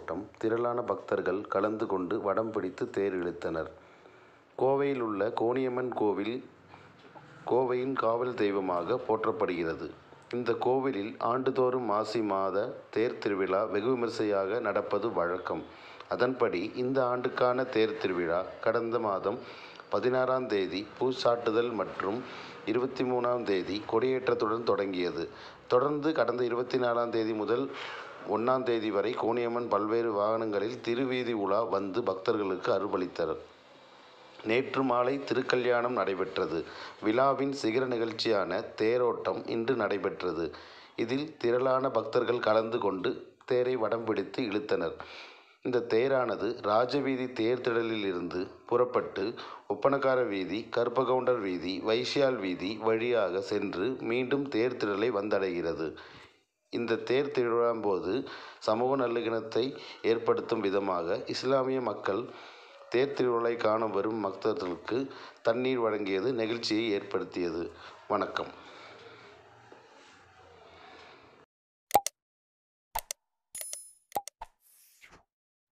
தேரோட்டம் திரளான பக்தர்கள் கலந்து கொண்டு வடம் பிடித்து தேர் இழுத்தனர் கோவையில் உள்ள கோணியம்மன் கோவில் கோவையின் காவல் தெய்வமாக போற்றப்படுகிறது இந்த கோவிலில் ஆண்டுதோறும் மாசி மாத தேர் திருவிழா வெகு விமர்சையாக நடப்பது வழக்கம் அதன்படி இந்த ஆண்டுக்கான தேர் திருவிழா கடந்த மாதம் பதினாறாம் தேதி பூச்சாட்டுதல் மற்றும் இருபத்தி மூணாம் தேதி கொடியேற்றத்துடன் தொடங்கியது தொடர்ந்து கடந்த இருபத்தி நாலாம் தேதி முதல் ஒன்றாம் தேதி வரை கோணியம்மன் பல்வேறு வாகனங்களில் திருவீதி உலா வந்து பக்தர்களுக்கு அருள்பளித்தனர் நேற்று மாலை திருக்கல்யாணம் நடைபெற்றது விழாவின் சிகர நிகழ்ச்சியான தேரோட்டம் இன்று நடைபெற்றது இதில் திரளான பக்தர்கள் கலந்து கொண்டு தேரை வடம் பிடித்து இழுத்தனர் இந்த தேரானது ராஜவீதி தேர்திடலில் இருந்து புறப்பட்டு ஒப்பனக்கார வீதி கருப்பகவுண்டர் வீதி வைசியால் வீதி வழியாக சென்று மீண்டும் தேர்திடலை வந்தடைகிறது இந்த தேர் திருவிழாம்போது சமூக நல்லிணக்கத்தை ஏற்படுத்தும் விதமாக இஸ்லாமிய மக்கள் தேர் திருவிழாவை காண வரும் பக்தர்களுக்கு தண்ணீர் வழங்கியது நெகிழ்ச்சியை ஏற்படுத்தியது வணக்கம்